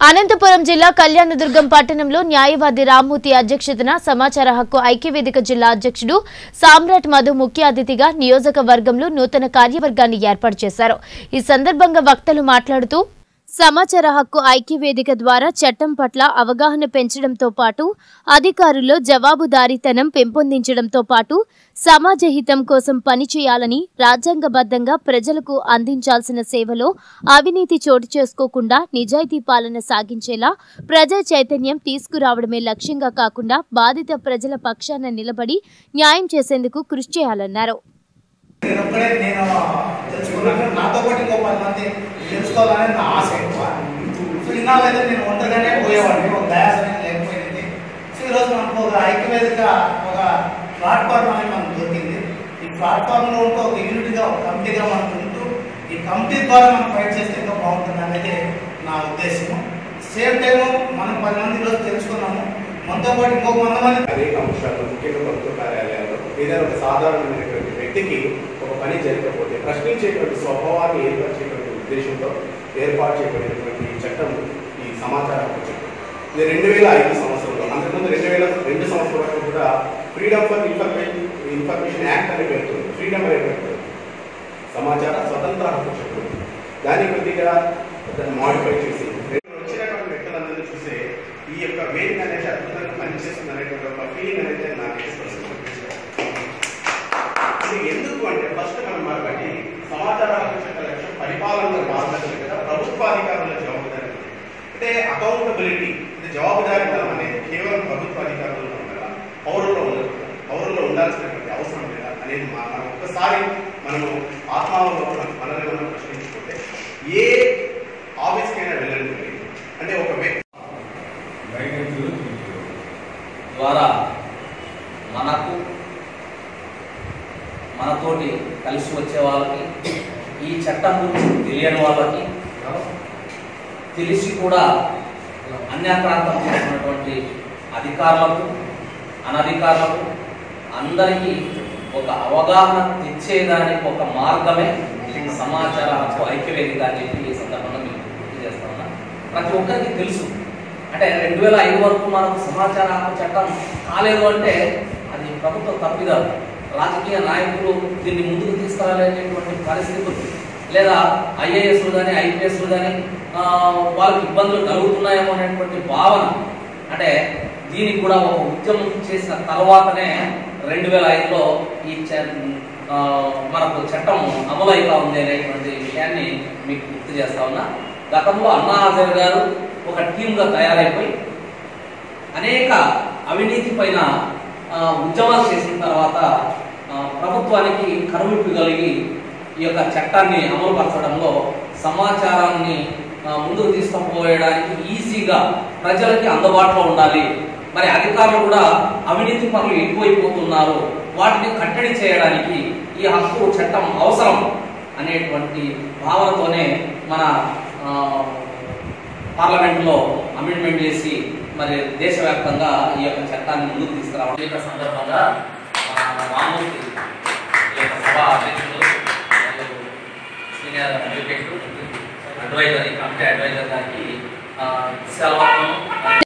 అనంతపురం జిల్లా కళ్యాణదుర్గం పట్టణంలో న్యాయవాది రామ్మూర్తి అధ్యక్షతన సమాచార హక్కు ఐక్యవేదిక జిల్లా అధ్యక్షుడు సామ్రాట్ మధు ముఖ్య అతిథిగా నియోజకవర్గంలో నూతన కార్యవర్గాన్ని ఏర్పాటు చేశారు ఈ సందర్భంగా వక్తలు మాట్లాడుతూ సమాచార హక్కు ఐక్యవేదిక ద్వారా చట్టం పట్ల అవగాహన పెంచడంతో పాటు అధికారుల్లో జవాబుదారీతనం పెంపొందించడంతో పాటు సమాజ హితం కోసం పనిచేయాలని రాజ్యాంగబద్ధంగా ప్రజలకు అందించాల్సిన సేవలో అవినీతి చోటు చేసుకోకుండా నిజాయితీ పాలన సాగించేలా ప్రజా చైతన్యం తీసుకురావడమే లక్ష్యంగా కాకుండా బాధిత ప్రజల పక్షాన నిలబడి న్యాయం చేసేందుకు కృషి చేయాలన్నారు నేను ఒక్కడే నేను తెలుసుకున్నాను నాతో పాటు ఇంకో పది మంది తెలుసుకోవాలని నా ఆశ ఎక్కువ సో ఇన్నాళ్ళైతే నేను ఒంటరిగానే పోయేవాడిని ఒక డయాస్ అనేది లేకపోయింది సో ఈరోజు మనకు ఒక ఐక్యవేదిక ఒక ప్లాట్ఫామ్ అనేది మనకు దొరికింది ఈ ప్లాట్ఫామ్లో ఉంటూ ఒక యూనిట్గా ఒక కమిటీగా మనకు ఉంటూ ఈ కమిటీ ద్వారా మనం ఫైట్ చేస్తే ఇంకా బాగుంటుంది అనేది నా ఉద్దేశం సేమ్ టైం మనం పది మంది ఈరోజు తెలుసుకున్నాము మనతో పాటు ఇంకొక వంద మంది అనేక అంశాలు ముఖ్యంగా ప్రభుత్వ కార్యాలయాల్లో ఏదైనా ఒక సాధారణమైనటువంటి వ్యక్తికి ఒక పని జరగకపోతే ప్రశ్నించేటువంటి స్వభావాన్ని ఏర్పరిచేటువంటి ఉద్దేశంతో ఏర్పాటు చేయబడినటువంటి ఈ చట్టం ఈ సమాచార హక్కు చట్టం ఇది రెండు వేల ఐదు సంవత్సరంలో అంతకుముందు రెండు వేల రెండు సంవత్సరం వరకు కూడా freedom for information information act అని పెడుతుంది ఫ్రీడమ్ అనే పెడుతుంది సమాచార స్వతంత్ర హక్కు చట్టం దాన్ని కొద్దిగా దాన్ని మాడిఫై చేసి రెండు వచ్చినటువంటి వ్యక్తులందరినీ చూస్తే ఈ యొక్క వేదిక అనేది అద్భుతంగా పనిచేస్తుంది అనేటువంటి ఒక ఫీలింగ్ అనేది నాకు ఇది ఎందుకు అంటే ఫస్ట్ మనం మనబట్టి సమాచార హక్కు చట్ట లక్ష్యం పరిపాలన మార్గదర్శకత ప్రభుత్వాధికారుల జవాబుదారీ అంటే అకౌంటబిలిటీ ఇది జవాబుదారీతనం అనేది కేవలం ప్రభుత్వ అధికారుల్లో ఉండాలా పౌరుల్లో ఉండదు పౌరుల్లో ఉండాల్సినటువంటి అవసరం లేదా అనేది మా- మనం ఒక్కసారి మనము ఆత్మావలోకనం మనల్ని మనం ప్రశ్నించుకుంటే ఏ ఆఫీస్కైనా వెళ్ళండి అంటే ఒక వ్యక్తి గైడెన్స్లు ద్వారా మనకు మనతోటి కలిసి వచ్చే వాళ్ళకి ఈ చట్టం గురించి తెలియని వాళ్ళకి తెలిసి కూడా అన్యాక్రాంతం చేసినటువంటి అధికారులకు అనధికారులకు అందరికీ ఒక అవగాహన తెచ్చేదానికి ఒక మార్గమే సమాచార హక్కు ఐక్యవేదిక అని చెప్పి ఈ సందర్భంగా మీకు గుర్తు చేస్తా ఉన్నా ప్రతి ఒక్కరికి తెలుసు అంటే రెండు వేల ఐదు వరకు మనకు సమాచార హక్కు చట్టం కాలేదు అంటే అది ప్రభుత్వ తప్పిదాలు రాజకీయ నాయకులు దీన్ని ముందుకు తీసుకురాలేటువంటి పరిస్థితులు లేదా ఐఏఎస్లు కానీ ఐపీఎస్లు కానీ వాళ్ళకి ఇబ్బందులు కలుగుతున్నాయేమో అనేటువంటి భావన అంటే దీనికి కూడా ఒక ఉద్యమం చేసిన తర్వాతనే రెండు వేల ఐదులో ఈ చ- ఆ, మనకు చట్టం అమలు అవుతా ఉంది అనేటువంటి విషయాన్ని మీకు గుర్తు చేస్తా ఉన్నా గతంలో అన్నా హజార్ గారు ఒక టీమ్గా తయారైపోయి అనేక అవినీతి పైన ఆ, ఉద్యమాలు చేసిన తర్వాత ఆ, ప్రభుత్వానికి కరువిప్పు కలిగి ఈ యొక్క చట్టాన్ని అమలుపరచడంలో సమాచారాన్ని ఆ, ముందుకు తీసుకుపోయడానికి ఈజీగా ప్రజలకి అందుబాటులో ఉండాలి మరి అధికారులు కూడా అవినీతి పనులు ఎక్కువైపోతున్నారు వాటిని కట్టడి చేయడానికి ఈ హక్కు చట్టం అవసరం అనేటువంటి భావనతోనే మన ఆ, పార్లమెంట్లో అమెండ్మెంట్ చేసి మరి దేశవ్యాప్తంగా ఈ యొక్క చట్టాన్ని ముందుకు తీసుకురావడం ఈ యొక్క సందర్భంగా ఆ, రామ్మూర్తి ఈ యొక్క సభ అధ్యక్షులు మరియు సీనియర్ అడ్వకేట్ అడ్వైజర్ ఈ కమిటీ అడ్వైజర్ గారికి ఆ, సెలవు